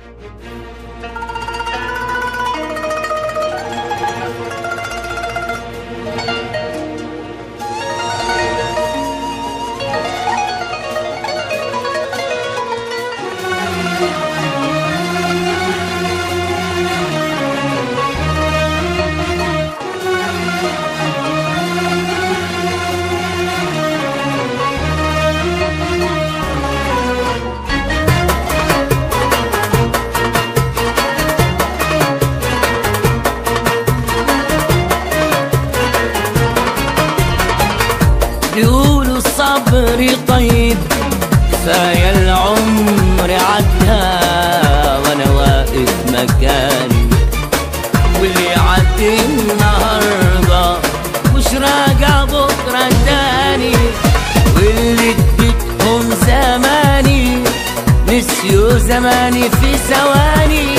بيقولوا الصبر طيب كفاية العمر عدى وانا واقف مكاني واللي عدي النهارده مش راجع بكره تاني واللي اديتهم زماني نسيوا زماني في ثواني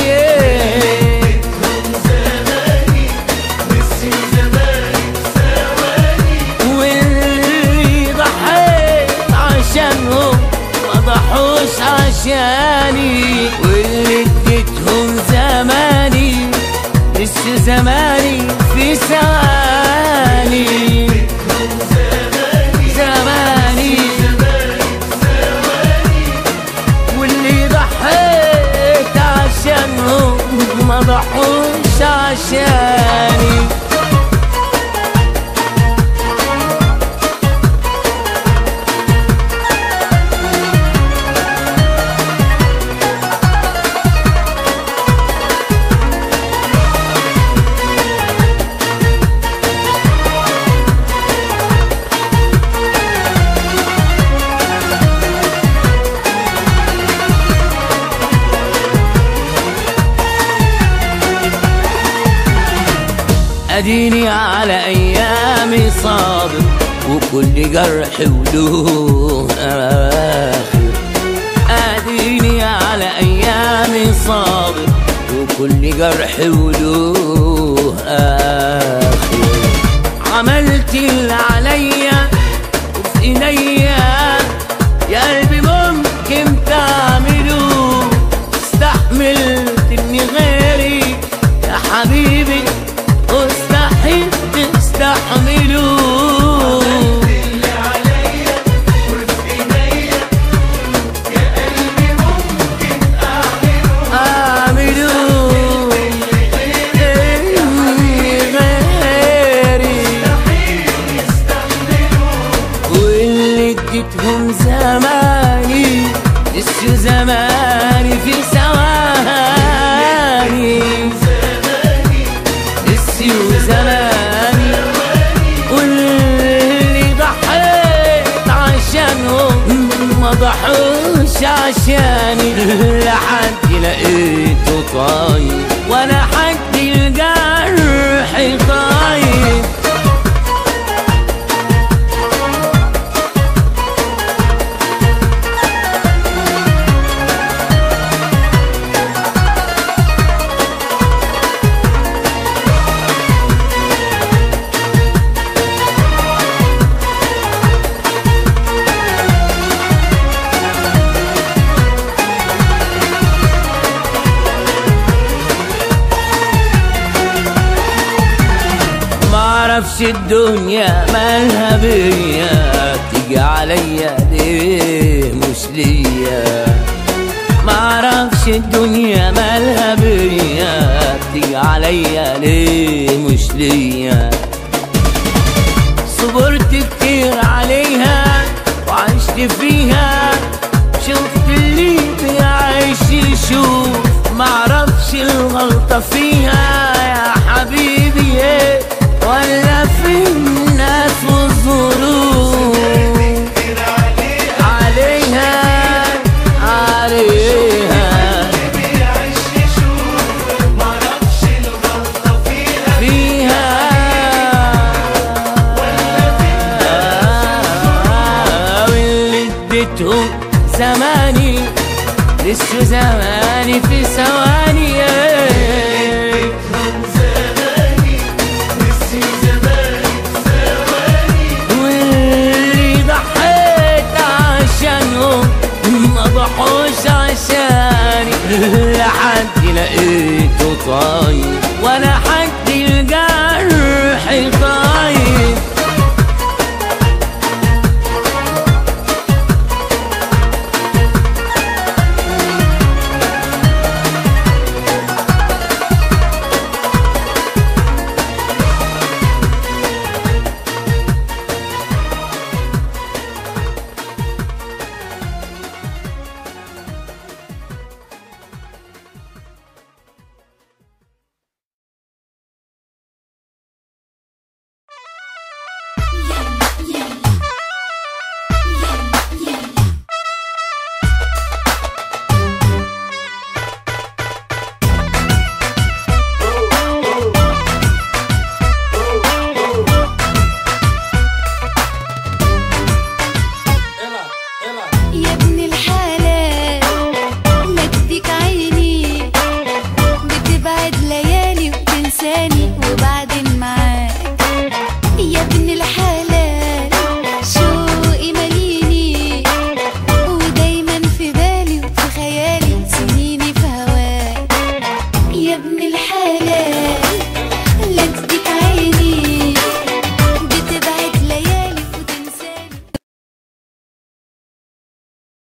واللي ضحيت عشانهم ما ضحوش عشاني واللي اديتهم زماني لسه زماني في ثواني زماني واللي ضحيت عشانهم ما ضحوش عشاني اديني على ايامي صابر وكل جرح وله اخر اديني على ايامي صابر وكل جرح وله اخر عملت اللي عليا وفي ايديا يا قلبي ممكن تعمله استحملت اني غيري يا حبيبي مستحيل تستحملوا اعملوا غيري واللي اديتهم زماني لسه زماني في ثواني لسه زماني واللي ضحيت عشانهم ما ضحوش عشاني لحد لقيته طاير وانا حد الجرح طاير معرفش الدنيا مالها بيا تيجي عليا ليه مش ليا معرفش الدنيا مالها بيا تيجي عليا ليه مش ليا صبرت كتير عليها وعشت فيها شفت اللي بيعيش يشوف معرفش الغلطة فيها يا حبيبي ايه ولا في الناس والظروف عليها عليها فيها واللي اديتهم زماني لسه زماني في ثواني